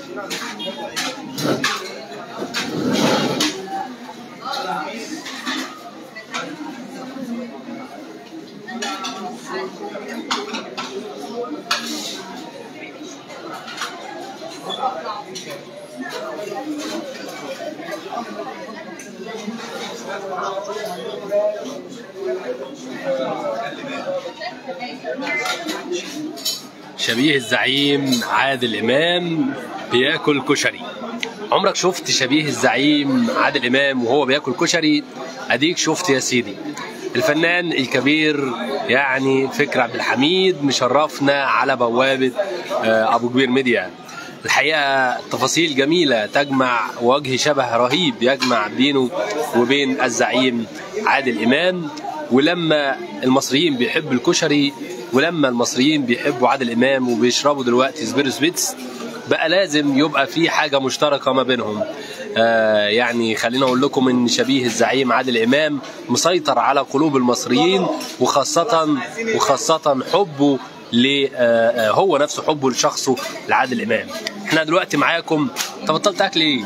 شبيه الزعيم عادل امام بياكل كشري عمرك شفت شبيه الزعيم عادل امام وهو بياكل كشري اديك شفت يا سيدي الفنان الكبير يعني فكر عبد الحميد مشرفنا على بوابه آه، ابو كبير ميديا الحقيقه تفاصيل جميله تجمع وجه شبه رهيب يجمع بينه وبين الزعيم عادل امام ولما المصريين بيحبوا الكشري ولما المصريين بيحبوا عادل امام وبيشربوا دلوقتي سبيرس بيتس بقى لازم يبقى في حاجه مشتركه ما بينهم آه يعني خلينا اقول لكم ان شبيه الزعيم عادل امام مسيطر على قلوب المصريين وخاصه وخاصه حبه ل آه، آه، هو نفسه حبه لشخصه لعادل امام احنا دلوقتي معاكم انت بطلت اكل ايه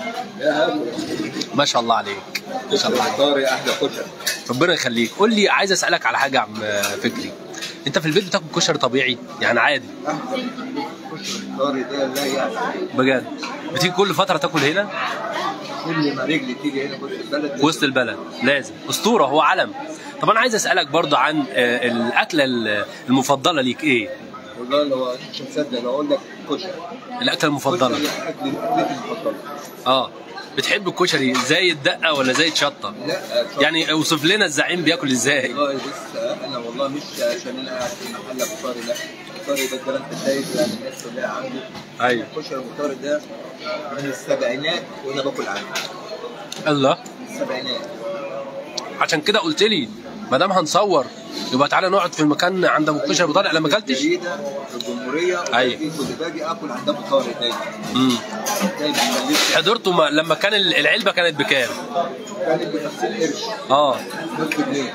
ما شاء الله عليك ما شاء الله عليك طاري احلى كشري ربنا يخليك قول لي عايز اسالك على حاجه يا عم فكري انت في البيت بتاكل كشري طبيعي يعني عادي كشري طاري ده لا يعني بجد بتيجي كل فتره تاكل هنا كل ما رجلي تيجي هنا وسط البلد في وسط البلد لازم اسطوره هو علم طب انا عايز اسالك برضو عن آه، الاكله المفضله ليك ايه والله لو مش مصدق لو اقول لك كشري الاكله المفضله كشري اكل اكلتي المفضله اه بتحب الكشري زي الدقه ولا زي الشطه لا يعني اوصف لنا الزعيم بياكل ازاي والله بص انا والله مش عشان انا قاعد في محل ابو طاري لا طاري ده الجيران الدايز يعني الناس كلها عنده ايوه الكشري ابو طاري ده من السبعينات وانا باكل عنه الله من السبعينات عشان كده قلت لي ما دام هنصور يبقى تعالى نقعد في المكان عند ابو كشري ابو طارق لما اكلتش جريده في الجمهوريه أيوة. وفي كنت باجي اكل عند ابو طارق دايما امم دايما مليت حضرته ما- لما كان ال- العلبه كانت بكام كانت ب 50 قرش اه نص جنيه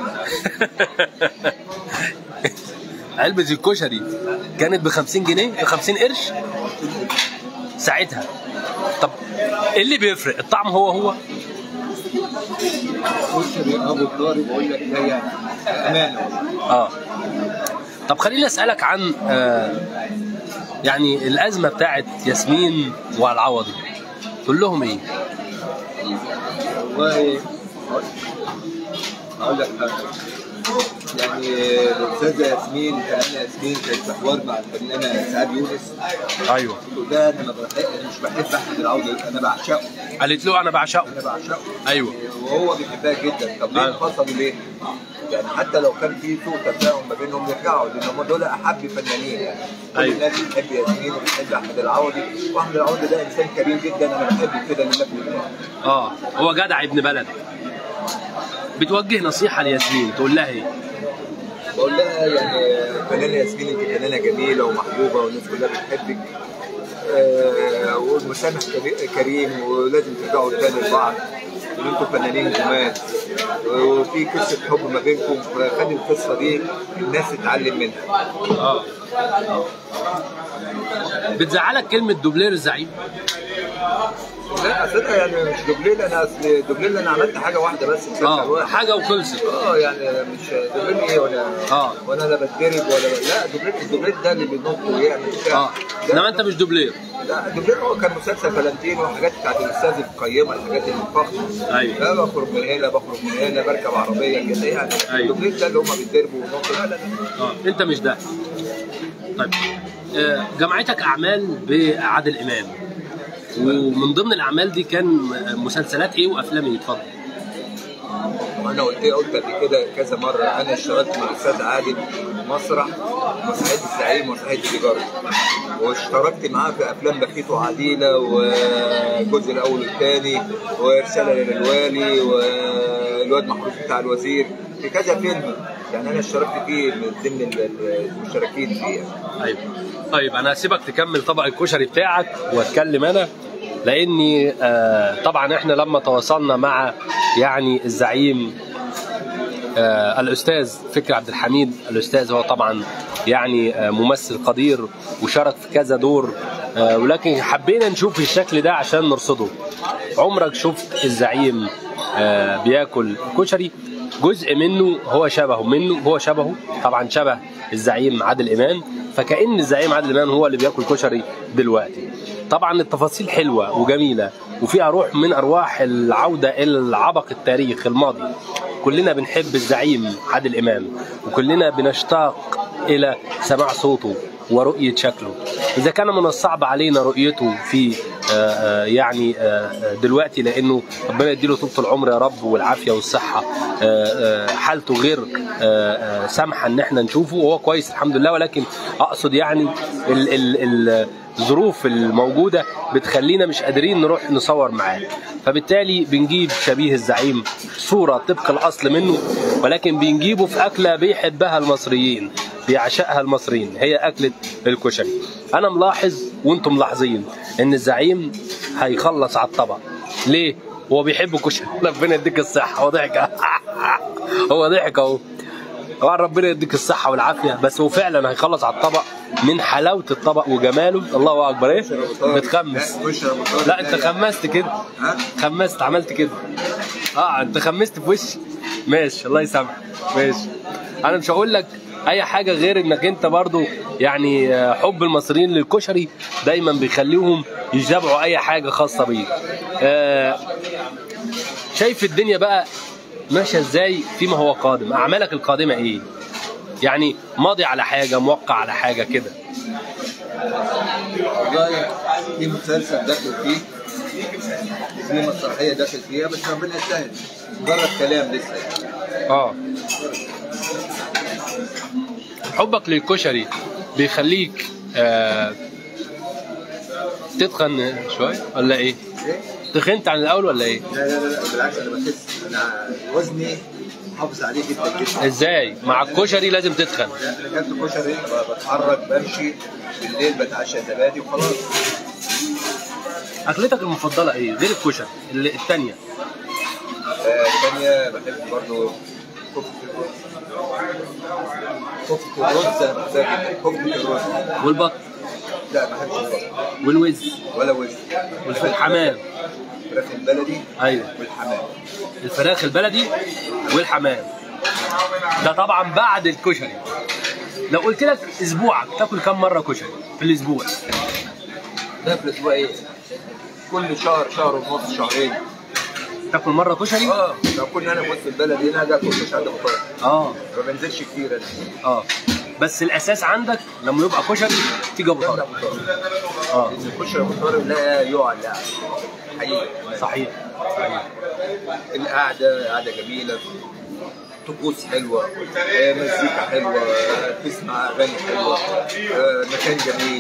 علبة الكشري كانت ب 50 جنيه ب 50 قرش ساعتها طب ايه اللي بيفرق الطعم هو هو كشري ابو طارق بقول لك لا يعني امانه والله اه طب خليني اسالك عن آه يعني الازمه بتاعت ياسمين والعوضي تقول لهم ايه والله اقول لك حاجه يعني الاستاذه ياسمين الفنانه ياسمين كانت في حوار مع الفنانه سعاد يونس ايوه قلت له ده انا ما بحب انا مش بحب احمد العوده انا بعشقه قالت له انا بعشقه انا بعشقه ايوه وهو بيحبها جدا طب ليه أيوة. انفصلوا ليه؟ يعني حتى لو كان في سوء تفاهم ما بينهم يرجعوا لان هم دول احب فنانين يعني كل أيوة. الناس بتحب ياسمين وبتحب احمد العوضي واحمد العوضي ده انسان كريم جدا انا بحبه كده لله في الله اه هو جدع ابن بلد بتوجه نصيحه لياسمين تقول لها ايه بقول لها يعني فنانه ياسمين انت فنانه جميله ومحبوبه والناس كلها بتحبك آه والمسامح كري- كريم ولازم ترجعوا تاني لبعض وان انتوا فنانين جمال وفي قصه حب ما بينكم فخلي القصه دي الناس تتعلم منها اه بتزعلك كلمه دوبلير الزعيم لا اصل أنا يعني مش دوبليل انا اصل دوبليل انا عملت حاجه واحده بس مسلسل اه واحد حاجه وخلصت اه يعني مش دوبليل ايه ولا اه. ولا انا بتضرب ولا لا دوبليل الدوبليل ده اللي بينط ويعمل بتاع اه انما انت مش دوبلير لا دوبلير هو كان مسلسل فالنتين وحاجات بتاعت الاستاذ القيمه الحاجات الفخمه أيوة. لا بخرج من هنا بخرج من هنا بركب عربيه كده يعني أيوة. دوبلير ده اللي هم بيتضربوا وينطوا لا لا لا اه انت مش ده طيب آه، جمعتك اعمال بعادل امام ومن ضمن الاعمال دي كان مسلسلات ايه وافلام ايه اتفضل وانا قلت قلت قبل كده كذا مره انا اشتغلت مع الاستاذ عادل مسرح مسرحيه الزعيم ومسرحيه التجاره واشتركت معاه في افلام بخيت وعديله والجزء الاول والثاني ورساله للوالي والواد محروس بتاع الوزير في كذا فيلم يعني انا اشتركت فيه من ضمن ال- ال- المشتركين فيه ايوه طيب انا هسيبك تكمل طبق الكشري بتاعك واتكلم انا لاني آه طبعا احنا لما تواصلنا مع يعني الزعيم آه الاستاذ فكري عبد الحميد الاستاذ هو طبعا يعني آه ممثل قدير وشارك في كذا دور آه، ولكن حبينا نشوف الشكل ده عشان نرصده عمرك شفت الزعيم آه، بياكل كشري جزء منه هو شبهه منه هو شبهه طبعا شبه الزعيم عادل امام فكأن الزعيم عادل امام هو اللي بياكل كشري دلوقتي طبعا التفاصيل حلوه وجميله وفيها روح من ارواح العوده الى العبق التاريخ الماضي كلنا بنحب الزعيم عادل امام وكلنا بنشتاق الى سماع صوته ورؤيه شكله اذا كان من الصعب علينا رؤيته في آه، آه، يعني آه، آه، دلوقتي لانه ربنا يديله طول العمر يا رب والعافيه والصحه آه، آه، حالته غير آه، آه، سامحه ان احنا نشوفه وهو كويس الحمد لله ولكن اقصد يعني ال ال ال الظروف الموجوده بتخلينا مش قادرين نروح نصور معاه فبالتالي بنجيب شبيه الزعيم صوره طبق الاصل منه ولكن بنجيبه في اكله بيحبها المصريين بيعشقها المصريين هي اكله الكشري انا ملاحظ وانتم ملاحظين ان الزعيم هيخلص على الطبق ليه هو بيحب الكشري ربنا يديك الصحه هو ضحك هو ضحك اهو طبعا ربنا يديك الصحة والعافية بس هو فعلا هيخلص على الطبق من حلاوة الطبق وجماله الله أكبر إيه بتخمس لا أنت خمست كده خمست عملت كده اه انت خمست في وشي ماشي الله يسامحك ماشي انا مش هقول لك اي حاجه غير انك انت برضو يعني آه، حب المصريين للكشري دايما بيخليهم يتابعوا اي حاجه خاصه بيه آه، شايف الدنيا بقى ماشيه ازاي فيما هو قادم اعمالك القادمه ايه يعني ماضي على حاجه موقع على حاجه كده والله في مسلسل داخل فيه في مسرحيه داخل فيها بس ربنا يسهل مجرد كلام لسه اه حبك للكشري بيخليك آه تتخن شويه ولا ايه؟ إيه؟ تخنت عن الاول ولا ايه؟ لا لا لا بالعكس انا بخس انا وزني محافظ عليه جدا جدا ازاي؟ مع الكشري لازم تتخن انا اكلت كشري ب- بتحرك بمشي بالليل بتعشى زبادي وخلاص اكلتك المفضله ايه؟ غير الكشري اللي الثانيه آه، الثانيه بحب برضه كفته كفته الرز أنا بحبها جدا. كفته الرز والبط لا ما بحبش البط والوز ولا وز والحمام الفراخ البلدي ايوه والحمام الفراخ البلدي والحمام ده طبعا بعد الكشري لو قلت لك اسبوعك تاكل كم مره كشري في الاسبوع ده في الاسبوع ايه؟ كل شهر شهر ونص شهرين تاكل مره كشري اه لو كنا انا في وسط البلد هنا هاجي اكل مش عندي فطار اه ما بنزلش كتير انا اه بس الاساس عندك لما يبقى كشري تيجي ابو ببدا طارق فطار اه لان الكشري ابو طارق لا يقع لا حقيقي صحيح صحيح القعده قعده جميله طقوس حلوه آه، مزيكا حلوه آه، تسمع اغاني حلوه آه، مكان جميل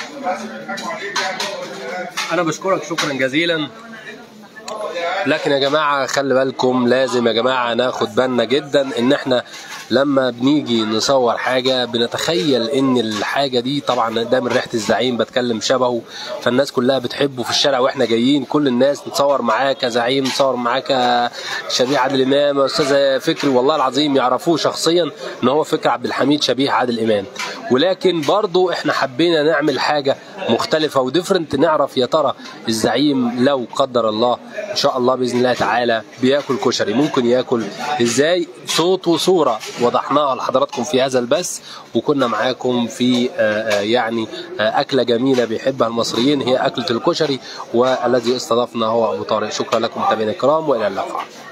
انا بشكرك شكرا جزيلا لكن يا جماعه خلي بالكم لازم يا جماعه ناخد بالنا جدا ان احنا لما بنيجي نصور حاجه بنتخيل ان الحاجه دي طبعا ده من ريحه الزعيم بتكلم شبهه فالناس كلها بتحبه في الشارع واحنا جايين كل الناس نتصور معاه كزعيم نتصور معاه كشبيه عادل امام استاذ فكري والله العظيم يعرفوه شخصيا ان هو فكر عبد الحميد شبيه عادل امام ولكن برضو احنا حبينا نعمل حاجه مختلفه وديفرنت نعرف يا ترى الزعيم لو قدر الله ان شاء الله باذن الله تعالى بياكل كشري ممكن ياكل ازاي صوت وصوره وضحناها لحضراتكم في هذا البث وكنا معاكم في آه، آه، يعني آه، اكله جميله بيحبها المصريين هي اكله الكشري والذي استضفنا هو ابو طارق شكرا لكم متابعينا الكرام والى اللقاء